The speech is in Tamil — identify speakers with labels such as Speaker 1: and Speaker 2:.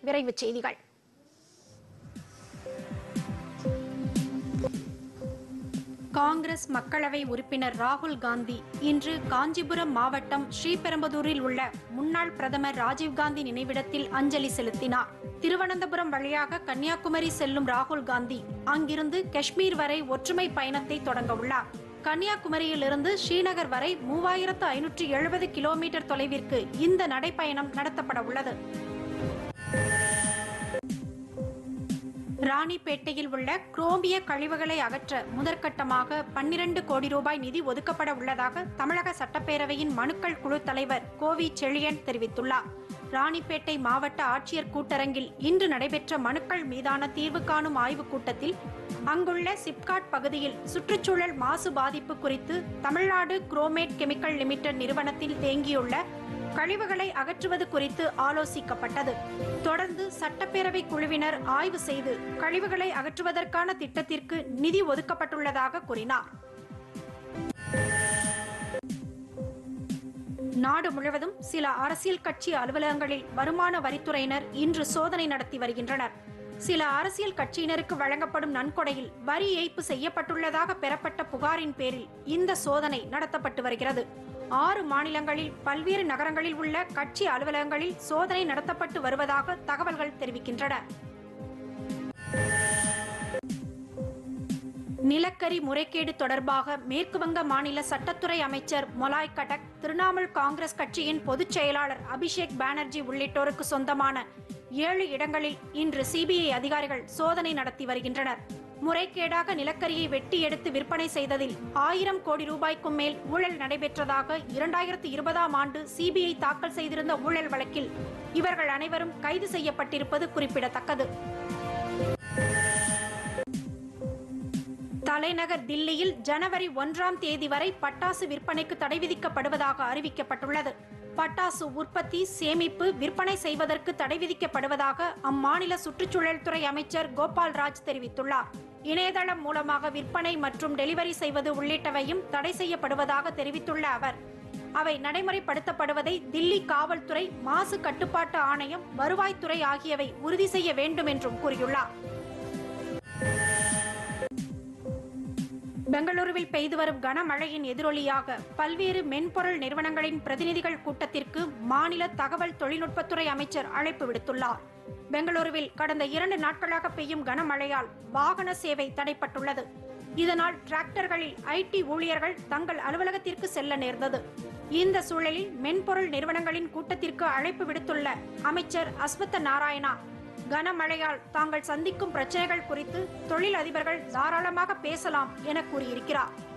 Speaker 1: விரைவுச் செய்திகள் காங்கிரஸ் மக்களவை உறுப்பினர் ராகுல் காந்தி இன்று காஞ்சிபுரம் மாவட்டம் ஸ்ரீபெரும்புதூரில் உள்ள முன்னாள் பிரதமர் ராஜீவ்காந்தி நினைவிடத்தில் அஞ்சலி செலுத்தினார் திருவனந்தபுரம் வழியாக கன்னியாகுமரி செல்லும் ராகுல் காந்தி அங்கிருந்து காஷ்மீர் வரை ஒற்றுமை பயணத்தை தொடங்க உள்ளார் கன்னியாகுமரியிலிருந்து ஸ்ரீநகர் வரை மூவாயிரத்து ஐநூற்று எழுபது கிலோமீட்டர் தொலைவிற்கு இந்த நடைப்பயணம் நடத்தப்பட உள்ளது ராணிப்பேட்டையில் உள்ள குரோமிய கழிவுகளை அகற்ற முதற்கட்டமாக பன்னிரண்டு கோடி ரூபாய் நிதி ஒதுக்கப்பட உள்ளதாக தமிழக சட்டப்பேரவையின் மனுக்கள் குழு தலைவர் கோவி செழியன் தெரிவித்துள்ளார் ராணிப்பேட்டை மாவட்ட ஆட்சியர் கூட்டரங்கில் இன்று நடைபெற்ற மனுக்கள் மீதான தீர்வு காணும் ஆய்வுக் கூட்டத்தில் அங்குள்ள சிப்காட் பகுதியில் சுற்றுச்சூழல் மாசு பாதிப்பு குறித்து தமிழ்நாடு குரோமேட் கெமிக்கல் லிமிடெட் நிறுவனத்தில் தேங்கியுள்ள கழிவுகளை அகற்றுவது குறித்து ஆலோசிக்கப்பட்டது தொடர்ந்து சட்டப்பேரவை குழுவினர் ஆய்வு செய்து கழிவுகளை அகற்றுவதற்கான திட்டத்திற்கு நிதி ஒதுக்கப்பட்டுள்ளதாக கூறினார் நாடு முழுவதும் சில அரசியல் கட்சி அலுவலகங்களில் வருமான வரித்துறையினர் இன்று சோதனை நடத்தி வருகின்றனர் சில அரசியல் கட்சியினருக்கு வழங்கப்படும் நன்கொடையில் வரி ஏய்ப்பு செய்யப்பட்டுள்ளதாக பெறப்பட்ட புகாரின் பேரில் இந்த சோதனை நடத்தப்பட்டு வருகிறது ஆறு மாநிலங்களில் பல்வேறு நகரங்களில் உள்ள கட்சி அலுவலகங்களில் சோதனை நடத்தப்பட்டு வருவதாக தகவல்கள் தெரிவிக்கின்றன நிலக்கரி முறைகேடு தொடர்பாக மேற்குவங்க மாநில சட்டத்துறை அமைச்சர் மொலாய் கடக் திரிணாமுல் காங்கிரஸ் கட்சியின் பொதுச் செயலாளர் அபிஷேக் பானர்ஜி உள்ளிட்டோருக்கு சொந்தமான ஏழு இடங்களில் இன்று சிபிஐ அதிகாரிகள் சோதனை நடத்தி வருகின்றனர் முறைகேடாக நிலக்கரியை வெட்டி எடுத்து விற்பனை செய்ததில் ஆயிரம் கோடி ரூபாய்க்கும் மேல் ஊழல் நடைபெற்றதாக இரண்டாயிரத்து இருபதாம் ஆண்டு சிபிஐ தாக்கல் செய்திருந்த ஊழல் வழக்கில் இவர்கள் அனைவரும் கைது செய்யப்பட்டிருப்பது குறிப்பிடத்தக்கது தலைநகர் தில்லியில் ஜனவரி ஒன்றாம் தேதி வரை பட்டாசு விற்பனைக்கு தடை விதிக்கப்படுவதாக அறிவிக்கப்பட்டுள்ளது பட்டாசு உற்பத்தி சேமிப்பு விற்பனை செய்வதற்கு தடை விதிக்கப்படுவதாக அம்மாநில சுற்றுச்சூழல் துறை அமைச்சர் கோபால் ராஜ் தெரிவித்துள்ளார் இணையதளம் மூலமாக விற்பனை மற்றும் டெலிவரி செய்வது உள்ளிட்டவையும் தடை செய்யப்படுவதாக தெரிவித்துள்ள அவர் அவை நடைமுறைப்படுத்தப்படுவதை தில்லி காவல்துறை மாசு கட்டுப்பாட்டு ஆணையம் வருவாய்த்துறை ஆகியவை உறுதி செய்ய வேண்டும் என்றும் கூறியுள்ளார் பெங்களூருவில் பெய்து வரும் கனமழையின் எதிரொலியாக பல்வேறு மென்பொருள் நிறுவனங்களின் பிரதிநிதிகள் கூட்டத்திற்கு மாநில தகவல் தொழில்நுட்பத்துறை அமைச்சர் அழைப்பு விடுத்துள்ளார் பெங்களூருவில் கடந்த இரண்டு நாட்களாக பெய்யும் கனமழையால் வாகன சேவை தடைப்பட்டுள்ளது இதனால் டிராக்டர்களில் ஐடி ஊழியர்கள் தங்கள் அலுவலகத்திற்கு செல்ல நேர்ந்தது இந்த சூழலில் மென்பொருள் நிறுவனங்களின் கூட்டத்திற்கு அழைப்பு விடுத்துள்ள அமைச்சர் அஸ்வத்த நாராயணா கனமழையால் தாங்கள் சந்திக்கும் பிரச்சனைகள் குறித்து தொழில் அதிபர்கள் தாராளமாக பேசலாம் என கூறியிருக்கிறார்